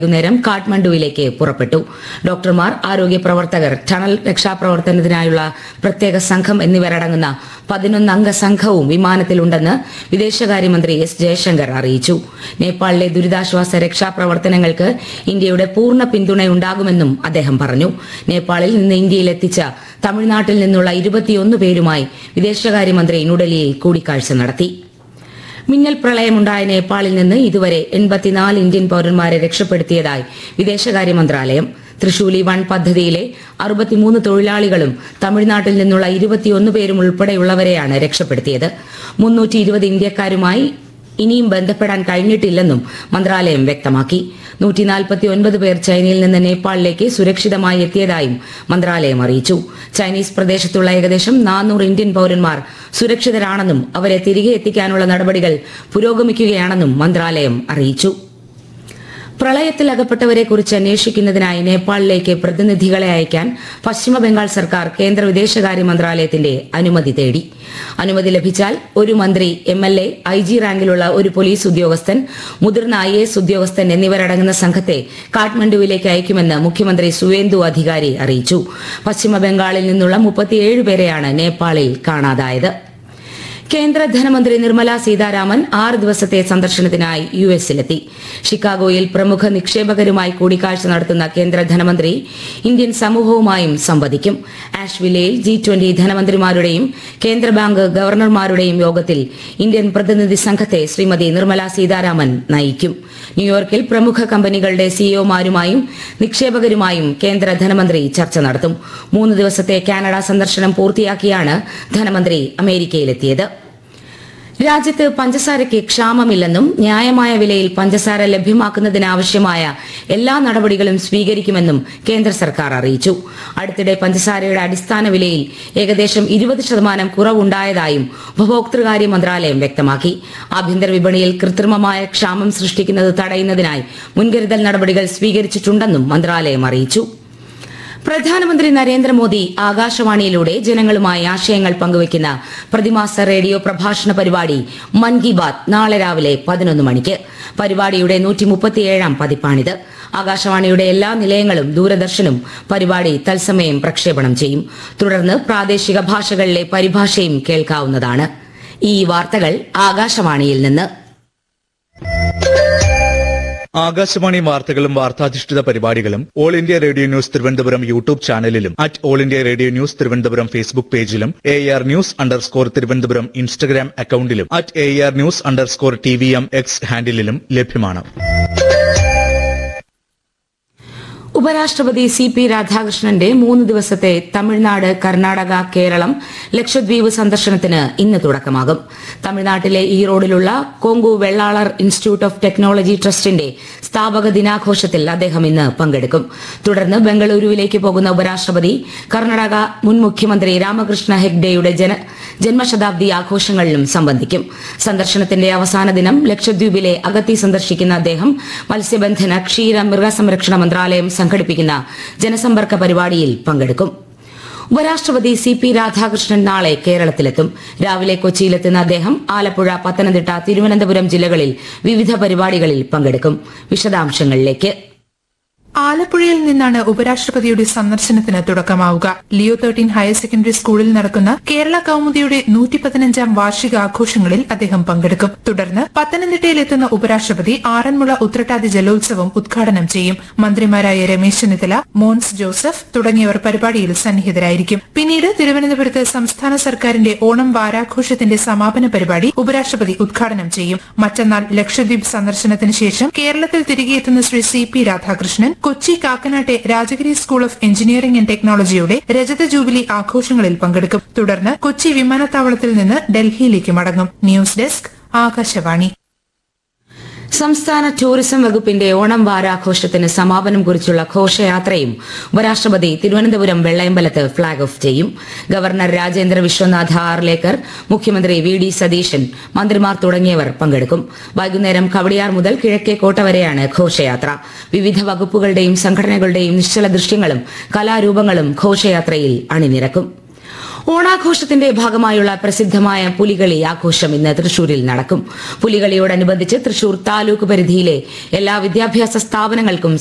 വൈകുന്നേരം കാഠ്മണ്ഡുവിലേക്ക് പുറപ്പെട്ടു ഡോക്ടർമാർ ആരോഗ്യ പ്രവർത്തകർ ടണൽ രക്ഷാപ്രവർത്തനത്തിനായുള്ള പ്രത്യേക സംഘം എന്നിവരടങ്ങുന്ന പതിനൊന്നംഗ സംഘവും വിമാനത്തിലുണ്ടെന്ന് വിദേശകാര്യമന്ത്രി എസ് ജയശങ്കർ അറിയിച്ചു നേപ്പാളിലെ ദുരിതാശ്വാസ രക്ഷാപ്രവർത്തനങ്ങൾക്ക് ഇന്ത്യയുടെ പൂർണ്ണ പിന്തുണയുണ്ടാകുമെന്നും അദ്ദേഹം പറഞ്ഞു നേപ്പാളിൽ നിന്ന് ഇന്ത്യയിലെത്തിച്ച തമിഴ്നാട്ടിൽ നിന്നുള്ള ഇരുപത്തിയൊന്ന് പേരുമായി വിദേശകാര്യമന്ത്രി ന്യൂഡൽഹിയിൽ കൂടിക്കാഴ്ച നടത്തി മിന്നൽ പ്രളയമുണ്ടായ നേപ്പാളിൽ നിന്ന് ഇതുവരെ എൺപത്തിനാല് ഇന്ത്യൻ പൌരന്മാരെ രക്ഷപ്പെടുത്തിയതായി വിദേശകാര്യ മന്ത്രാലയം തൃശൂലി വൺ പദ്ധതിയിലെ അറുപത്തിമൂന്ന് തൊഴിലാളികളും തമിഴ്നാട്ടിൽ നിന്നുള്ള ഇരുപത്തിയൊന്ന് പേരും ഉൾപ്പെടെയുള്ളവരെയാണ് രക്ഷപ്പെടുത്തിയത് മുന്നൂറ്റി ഇരുപത് ഇന്ത്യക്കാരുമായി ഇനിയും ബന്ധപ്പെടാൻ കഴിഞ്ഞിട്ടില്ലെന്നും മന്ത്രാലയം വ്യക്തമാക്കി നൂറ്റി നാൽപ്പത്തി ഒൻപത് പേർ ചൈനയിൽ നിന്ന് നേപ്പാളിലേക്ക് സുരക്ഷിതമായി എത്തിയതായും മന്ത്രാലയം അറിയിച്ചു ചൈനീസ് പ്രദേശത്തുള്ള ഏകദേശം നാനൂറ് ഇന്ത്യൻ പൌരന്മാർ സുരക്ഷിതരാണെന്നും അവരെ തിരികെ എത്തിക്കാനുള്ള നടപടികൾ പുരോഗമിക്കുകയാണെന്നും മന്ത്രാലയം അറിയിച്ചു പ്രളയത്തിൽ അകപ്പെട്ടവരെ കുറിച്ച് അന്വേഷിക്കുന്നതിനായി നേപ്പാളിലേക്ക് പ്രതിനിധികളെ അയക്കാൻ പശ്ചിമ ബംഗാൾ സർക്കാർ കേന്ദ്ര വിദേശകാര്യ മന്ത്രാലയത്തിന്റെ അനുമതി തേടി അനുമതി ലഭിച്ചാൽ ഒരു മന്ത്രി M L A I G റാങ്കിലുള്ള ഒരു പോലീസ് ഉദ്യോഗസ്ഥൻ മുതിർന്ന ഐ എസ് ഉദ്യോഗസ്ഥൻ എന്നിവരടങ്ങുന്ന സംഘത്തെ കാഠ്മണ്ഡുവിലേക്ക് അയക്കുമെന്ന് മുഖ്യമന്ത്രി സുവേന്ദു അധികാരി അറിയിച്ചു പശ്ചിമ ബംഗാളിൽ നിന്നുള്ള മുപ്പത്തിയേഴ് പേരെയാണ് നേപ്പാളിൽ കാണാതായത് കേന്ദ്ര ധനമന്ത്രി നിർമ്മല സീതാരാമൻ ആറ് ദിവസത്തെ സന്ദർശനത്തിനായി യു എസിലെത്തി ഷിക്കാഗോയിൽ പ്രമുഖ നിക്ഷേപകരുമായി കൂടിക്കാഴ്ച നടത്തുന്ന കേന്ദ്ര ധനമന്ത്രി ഇന്ത്യൻ സമൂഹവുമായും സംവദിക്കും ആഷ്വില്ലയിൽ ജി ട്വന്റി ധനമന്ത്രിമാരുടെയും കേന്ദ്ര ബാങ്ക് ഗവർണർമാരുടെയും യോഗത്തിൽ ഇന്ത്യൻ പ്രതിനിധി സംഘത്തെ ശ്രീമതി നിർമ്മല സീതാരാമൻ നയിക്കും ന്യൂയോർക്കിൽ പ്രമുഖ കമ്പനികളുടെ സിഇഒമാരുമായും നിക്ഷേപകരുമായും കേന്ദ്ര ധനമന്ത്രി ചർച്ച നടത്തും മൂന്ന് ദിവസത്തെ കാനഡ സന്ദർശനം പൂർത്തിയാക്കിയാണ് ധനമന്ത്രി അമേരിക്കയിലെത്തിയത് രാജ്യത്ത് പഞ്ചസാരയ്ക്ക് ക്ഷാമമില്ലെന്നും ന്യായമായ വിലയിൽ പഞ്ചസാര ലഭ്യമാക്കുന്നതിനാവശ്യമായ എല്ലാ നടപടികളും സ്വീകരിക്കുമെന്നും കേന്ദ്ര സർക്കാർ അറിയിച്ചു അടുത്തിടെ പഞ്ചസാരയുടെ അടിസ്ഥാന വിലയിൽ ഏകദേശം ഇരുപത് ശതമാനം കുറവുണ്ടായതായും ഉപഭോക്തൃകാര്യ മന്ത്രാലയം വ്യക്തമാക്കി ആഭ്യന്തര വിപണിയിൽ കൃത്രിമമായ ക്ഷാമം സൃഷ്ടിക്കുന്നത് തടയുന്നതിനായി മുൻകരുതൽ നടപടികൾ സ്വീകരിച്ചിട്ടുണ്ടെന്നും മന്ത്രാലയം അറിയിച്ചു പ്രധാനമന്ത്രി നരേന്ദ്രമോദി ആകാശവാണിയിലൂടെ ജനങ്ങളുമായി ആശയങ്ങൾ പങ്കുവയ്ക്കുന്ന പ്രതിമാസ റേഡിയോ പ്രഭാഷണ പരിപാടി മൻ കി ബാത് നാളെ രാവിലെ പതിനൊന്ന് മണിക്ക് പരിപാടിയുടെ നൂറ്റി മുപ്പത്തിയേഴാം പതിപ്പാണിത് ആകാശവാണിയുടെ എല്ലാ നിലയങ്ങളും ദൂരദർശനും പരിപാടി തത്സമയം പ്രക്ഷേപണം ചെയ്യും തുടർന്ന് പ്രാദേശിക ഭാഷകളിലെ പരിഭാഷയും കേൾക്കാവുന്നതാണ് ഈ വാർത്തകൾ ആകാശവാണിയിൽ നിന്ന് ആകാശവാണി വാർത്തകളും വാർത്താധിഷ്ഠിത പരിപാടികളും All India Radio News Thiruvananthapuram YouTube ചാനലിലും at All India Radio News Thiruvananthapuram Facebook പേജിലും A R news underscore Thiruvananthapuram Instagram അക്കൌണ്ടിലും at A R news underscore T V M X ഹാൻഡിലും ലഭ്യമാണ് ഉപരാഷ്ട്രപതി സി പി രാധാകൃഷ്ണന്റെ മൂന്ന് ദിവസത്തെ തമിഴ്നാട് കർണാടക കേരളം ലക്ഷദ്വീപ് സന്ദർശനത്തിന് ഇന്ന് തുടക്കമാകും തമിഴ്നാട്ടിലെ ഈറോഡിലുള്ള Kongu Vellalar Institute of Technology ട്രസ്റ്റിന്റെ സ്ഥാപക ദിനാഘോഷത്തിൽ അദ്ദേഹം ഇന്ന് പങ്കെടുക്കും തുടർന്ന് ബംഗളൂരുവിലേക്ക് പോകുന്ന ഉപരാഷ്ട്രപതി കർണാടക മുൻ മുഖ്യമന്ത്രി രാമകൃഷ്ണ ഹെഗ്ഡെയുടെ ജന ജന്മശതാബ്ദി ആഘോഷങ്ങളിലും സംബന്ധിക്കും സന്ദർശനത്തിന്റെ അവസാന ദിനം ലക്ഷദ്വീപിലെ അഗത്തി സന്ദർശിക്കുന്ന അദ്ദേഹം മത്സ്യബന്ധന ക്ഷീര മൃഗസംരക്ഷണ മന്ത്രാലയം സംഘടിപ്പിക്കുന്ന ജനസമ്പർക്ക പരിപാടിയിൽ പങ്കെടുക്കും ഉപരാഷ്ട്രപതി സി പി രാധാകൃഷ്ണൻ നാളെ കേരളത്തിലെത്തും രാവിലെ കൊച്ചിയിലെത്തുന്ന അദ്ദേഹം ആലപ്പുഴ പത്തനംതിട്ട തിരുവനന്തപുരം ജില്ലകളിൽ വിവിധ പരിപാടികളിൽ പങ്കെടുക്കും വിശദാംശങ്ങളിലേക്ക് ആലപ്പുഴയിൽ നിന്നാണ് ഉപരാഷ്ട്രപതിയുടെ സന്ദർശനത്തിന് തുടക്കമാവുക ലിയോ തേർട്ടീൻ ഹയർ സെക്കൻഡറി സ്കൂളിൽ നടക്കുന്ന കേരള കൌമുദിയുടെ നൂറ്റി പതിനഞ്ചാം വാർഷിക ആഘോഷങ്ങളിൽ അദ്ദേഹം പങ്കെടുക്കും തുടർന്ന് പത്തനംതിട്ടയിലെത്തുന്ന ഉപരാഷ്ട്രപതി ആറന്മുള ഉത്രട്ടാതി ജലോത്സവം ഉദ്ഘാടനം ചെയ്യും മന്ത്രിമാരായ രമേശ് ചെന്നിത്തല മോൻസ് ജോസഫ് തുടങ്ങിയവർ പരിപാടിയിൽ സന്നിഹിതരായിരിക്കും പിന്നീട് തിരുവനന്തപുരത്ത് സംസ്ഥാന സർക്കാരിന്റെ ഓണം വാരാഘോഷത്തിന്റെ സമാപന പരിപാടി ഉപരാഷ്ട്രപതി ഉദ്ഘാടനം ചെയ്യും മറ്റന്നാൾ ലക്ഷദ്വീപ് സന്ദർശനത്തിന് ശേഷം കേരളത്തിൽ തിരികെ എത്തുന്ന ശ്രീ സി പി രാധാകൃഷ്ണൻ കൊച്ചി കാക്കനാട്ടെ Rajagiri school of engineering and ടെക്നോളജിയുടെ രജത ജൂബിലി ആഘോഷങ്ങളിൽ പങ്കെടുക്കും തുടർന്ന് കൊച്ചി വിമാനത്താവളത്തിൽ നിന്ന് ഡൽഹിയിലേക്ക് മടങ്ങും ന്യൂസ് ഡെസ്ക് ആകാശവാണി സംസ്ഥാന ടൂറിസം വകുപ്പിന്റെ ഓണം വാരാഘോഷത്തിന് സമാപനം കുറിച്ചുള്ള ഘോഷയാത്രയും ഉപരാഷ്ട്രപതി തിരുവനന്തപുരം വെള്ളയമ്പലത്ത് ഫ്ളാഗ് ഓഫ് ചെയ്യും ഗവർണർ രാജേന്ദ്ര വിശ്വനാഥ ആർലേക്കർ മുഖ്യമന്ത്രി വി ഡി സതീശൻ മന്ത്രിമാർ തുടങ്ങിയവർ പങ്കെടുക്കും വൈകുന്നേരം കവടിയാർ മുതൽ കിഴക്കേക്കോട്ട വരെയാണ് ഘോഷയാത്ര വിവിധ വകുപ്പുകളുടെയും സംഘടനകളുടെയും നിശ്ചല ദൃശ്യങ്ങളും കലാരൂപങ്ങളും ഘോഷയാത്രയിൽ അണിനിരക്കും ഓണാഘോഷത്തിന്റെ ഭാഗമായുള്ള പ്രസിദ്ധമായ പുലികളി ആഘോഷം ഇന്ന് തൃശൂരിൽ നടക്കും പുലികളിയോടനുബന്ധിച്ച് തൃശൂർ താലൂക്ക് പരിധിയിലെ എല്ലാ വിദ്യാഭ്യാസ സ്ഥാപനങ്ങൾക്കും